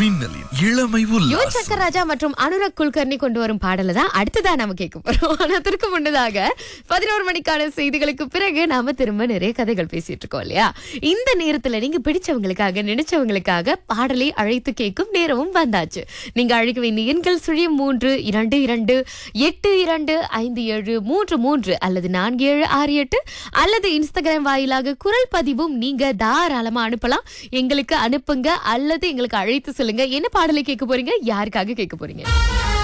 மின்னலின் இளமை யுவன் உல்லாசம் சக்கர் ராஜா மற்றும் அனுராக் குல்கர்னி கொண்டு வரும் பாடலை தான் அடுத்ததா நாம கேட்க போறோம் ஆனா அதற்கு முன்னதாக பதினோரு மணிக்கான செய்திகளுக்கு பிறகு நாம திரும்ப நிறைய கதைகள் பேசிட்டு இருக்கோம் இல்லையா இந்த நேரத்துல நீங்க பிடிச்சவங்களுக்காக நினைச்சவங்களுக்காக பாடலை அழைத்து கேட்கும் நேரமும் வந்தாச்சு நீங்க அழைக்க வேண்டிய எண்கள் சுழியம் மூன்று இரண்டு இரண்டு எட்டு இரண்டு ஐந்து ஏழு மூன்று மூன்று அல்லது நான்கு ஏழு ஆறு எட்டு அல்லது இன்ஸ்டாகிராம் வாயிலாக குரல் பதிவும் நீங்க தாராளமா அனுப்பலாம் எங்களுக்கு அனுப்புங்க அல்லது எங்களுக்கு அழைத்து சொல்லுங்க என்ன பாடலை கேட்க போறீங்க யாருக்காக கேட்க போறீங்க